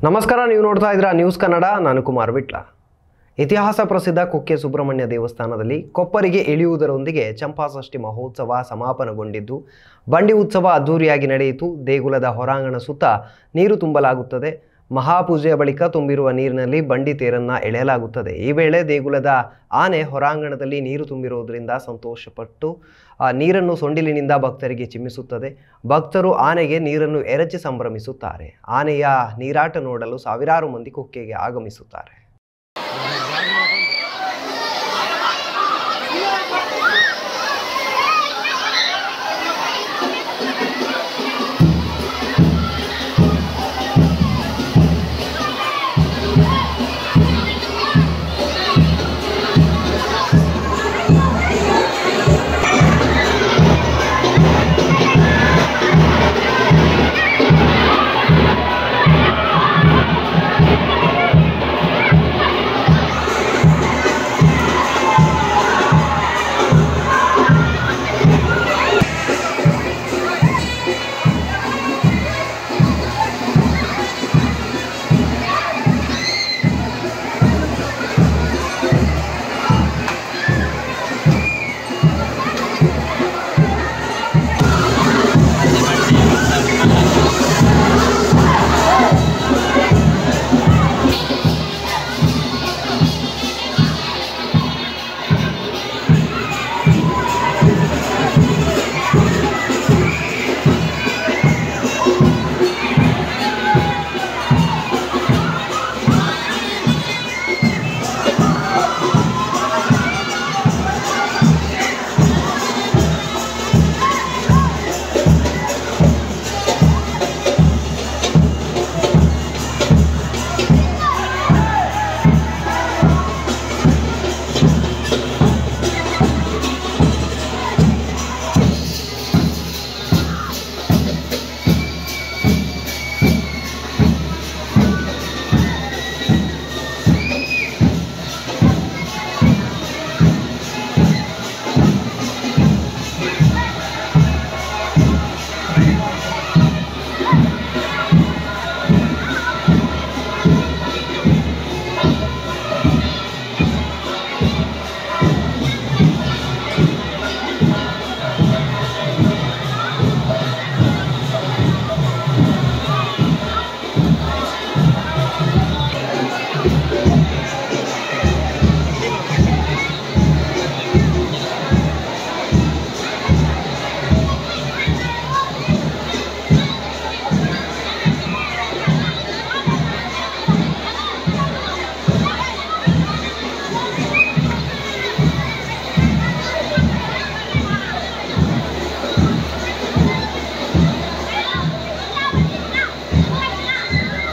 ನಮಸ್ಕಾರ ನೀವು ನೋಡ್ತಾ ಇದ್ದೀರಾ ನ್ಯೂಸ್ ಕನ್ನಡ ನಾನು ಕುಮಾರ್ ವಿಟ್ಲ ಇತಿಹಾಸ ಪ್ರಸಿದ್ಧ ಕುಕ್ಕೆ ಸುಬ್ರಹ್ಮಣ್ಯ ದೇವಸ್ಥಾನದಲ್ಲಿ ಕೊಪ್ಪರಿಗೆ ಇಳಿಯುವುದರೊಂದಿಗೆ ಚಂಪಾಷಷ್ಠಿ ಮಹೋತ್ಸವ ಸಮಾಪನಗೊಂಡಿದ್ದು ಬಂಡಿ ಉತ್ಸವ ಅದ್ದೂರಿಯಾಗಿ ನಡೆಯಿತು ದೇಗುಲದ ಹೊರಾಂಗಣ ಸುತ್ತ ನೀರು ತುಂಬಲಾಗುತ್ತದೆ ಮಹಾಪೂಜೆಯ ಬಳಿಕ ತುಂಬಿರುವ ನೀರಿನಲ್ಲಿ ಬಂಡಿ ತೇರನ್ನ ಎಳೆಯಲಾಗುತ್ತದೆ ಈ ವೇಳೆ ದೇಗುಲದ ಆನೆ ಹೊರಾಂಗಣದಲ್ಲಿ ನೀರು ತುಂಬಿರುವುದರಿಂದ ಸಂತೋಷಪಟ್ಟು ಆ ನೀರನ್ನು ಸೊಂಡಿಲಿನಿಂದ ಭಕ್ತರಿಗೆ ಚಿಮ್ಮಿಸುತ್ತದೆ ಭಕ್ತರು ಆನೆಗೆ ನೀರನ್ನು ಎರಚಿ ಸಂಭ್ರಮಿಸುತ್ತಾರೆ ಆನೆಯ ನೀರಾಟ ನೋಡಲು ಸಾವಿರಾರು ಮಂದಿ ಕುಕ್ಕೆಗೆ ಆಗಮಿಸುತ್ತಾರೆ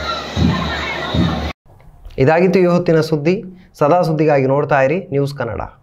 ಇದಾಗಿತ್ತು ಈ ಹೊತ್ತಿನ ಸುದ್ದಿ ಸದಾ ಸುದ್ದಿಗಾಗಿ ನೋಡ್ತಾ ಇರಿ ನ್ಯೂಸ್ ಕನ್ನಡ